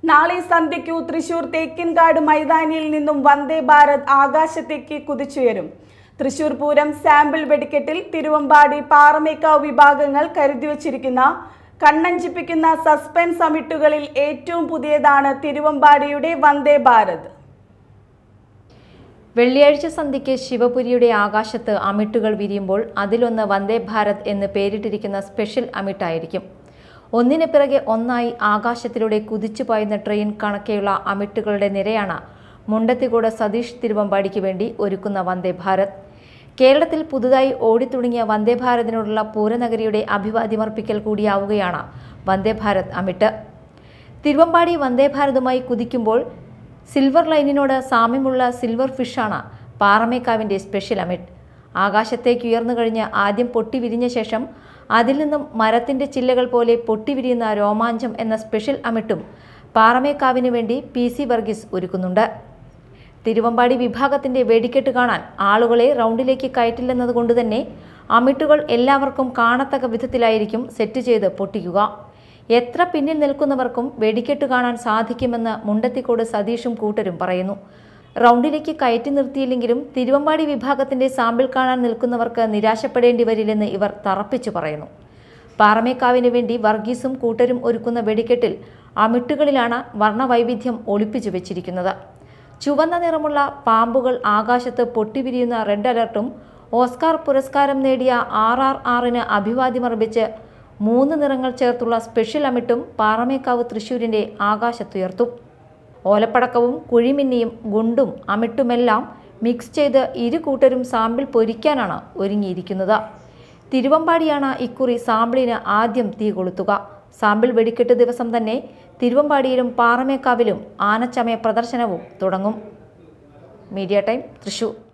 നാളെ സന്ധ്യയ്ക്കു തൃശൂർ തേക്കിൻകാട് മൈതാനിയിൽ നിന്നും വന്ദേ ഭാരത് ആകാശത്തേക്ക് കുതിച്ചുയരും തൃശൂർ പൂരം സാമ്പിൾ വെടിക്കെട്ടിൽ തിരുവമ്പാടി പാറമേക്കാവ് വിഭാഗങ്ങൾ കരുതിവച്ചിരിക്കുന്ന കണ്ണഞ്ചിപ്പിക്കുന്ന സസ്പെൻസ് അമിട്ടുകളിൽ ഏറ്റവും പുതിയതാണ് തിരുവമ്പാടിയുടെ വന്ദേ ഭാരത് വെള്ളിയാഴ്ച സന്ധ്യയ്ക്ക് ശിവപുരിയുടെ ആകാശത്ത് അമിട്ടുകൾ വിരിയുമ്പോൾ അതിലൊന്ന് വന്ദേ ഭാരത് എന്ന് പേരിട്ടിരിക്കുന്ന സ്പെഷ്യൽ അമിട്ടായിരിക്കും ഒന്നിന് പിറകെ ഒന്നായി ആകാശത്തിലൂടെ കുതിച്ചു പായുന്ന ട്രെയിൻ കണക്കെയുള്ള അമിട്ടുകളുടെ നിരയാണ് മുണ്ടത്തിക്കോട് സതീഷ് തിരുവമ്പാടിക്ക് വേണ്ടി ഒരുക്കുന്ന വന്ദേ ഭാരത് കേരളത്തിൽ പുതുതായി ഓടിത്തുടങ്ങിയ വന്ദേ ഭാരതിനോടുള്ള പൂരനഗരിയുടെ അഭിവാദ്യമർപ്പിക്കൽ കൂടിയാവുകയാണ് വന്ദേ ഭാരത് അമിട്ട് തിരുവമ്പാടി വന്ദേ ഭാരതുമായി കുതിക്കുമ്പോൾ സിൽവർ ലൈനിനോട് സാമ്യമുള്ള സിൽവർ ഫിഷാണ് പാറമേക്കാവിൻ്റെ സ്പെഷ്യൽ അമിറ്റ് ആകാശത്തേക്ക് ഉയർന്നു കഴിഞ്ഞ് ആദ്യം പൊട്ടി വിരിഞ്ഞ ശേഷം അതിൽ നിന്നും മരത്തിൻ്റെ ചില്ലകൾ പോലെ പൊട്ടിവിരിയുന്ന രോമാഞ്ചം എന്ന സ്പെഷ്യൽ അമിട്ടും പാറമേക്കാവിന് വേണ്ടി പി സി വർഗീസ് ഒരുക്കുന്നുണ്ട് തിരുവമ്പാടി വിഭാഗത്തിന്റെ വെടിക്കെട്ട് കാണാൻ ആളുകളെ റൗണ്ടിലേക്ക് കയറ്റില്ലെന്നതുകൊണ്ട് തന്നെ അമിട്ടുകൾ എല്ലാവർക്കും കാണത്തക്ക വിധത്തിലായിരിക്കും സെറ്റ് ചെയ്ത് പൊട്ടിക്കുക എത്ര പിന്നിൽ നിൽക്കുന്നവർക്കും വെടിക്കെട്ട് കാണാൻ സാധിക്കുമെന്ന് മുണ്ടത്തിക്കോട് സതീഷും കൂട്ടരും പറയുന്നു റൗണ്ടിലേക്ക് കയറ്റി നിർത്തിയില്ലെങ്കിലും തിരുവമ്പാടി വിഭാഗത്തിന്റെ സാമ്പിൾ കാണാൻ നിൽക്കുന്നവർക്ക് നിരാശപ്പെടേണ്ടി വരില്ലെന്ന് ഇവർ തറപ്പിച്ചു പറയുന്നു പാറമേക്കാവിന് വേണ്ടി വർഗീസും കൂട്ടരും ഒരുക്കുന്ന വെടിക്കെട്ടിൽ അമിട്ടുകളിലാണ് വർണ്ണവൈവിധ്യം ഒളിപ്പിച്ചു വെച്ചിരിക്കുന്നത് ചുവന്ന നിറമുള്ള പാമ്പുകൾ ആകാശത്ത് പൊട്ടിവിരിയുന്ന റെഡ് അലർട്ടും ഓസ്കാർ പുരസ്കാരം നേടിയ ആർ ആർ ആറിന് അഭിവാദ്യമർപ്പിച്ച് മൂന്ന് നിറങ്ങൾ ചേർത്തുള്ള സ്പെഷ്യൽ അമിട്ടും പാറമേക്കാവ് തൃശൂരിൻ്റെ ആകാശത്തുയർത്തും ഓലപ്പടക്കവും കുഴിമിന്നിയും ഗുണ്ടും അമിട്ടുമെല്ലാം മിക്സ് ചെയ്ത് ഇരു കൂട്ടരും സാമ്പിൾ പൊരിക്കാനാണ് ഒരുങ്ങിയിരിക്കുന്നത് തിരുവമ്പാടിയാണ് ഇക്കുറി സാമ്പിളിന് ആദ്യം തീ കൊളുത്തുക സാമ്പിൾ വെടിക്കെട്ട് ദിവസം തന്നെ തിരുവമ്പാടിയിലും പാറമേക്കാവിലും ആനച്ചമയ പ്രദർശനവും തുടങ്ങും മീഡിയ ടൈം തൃശൂർ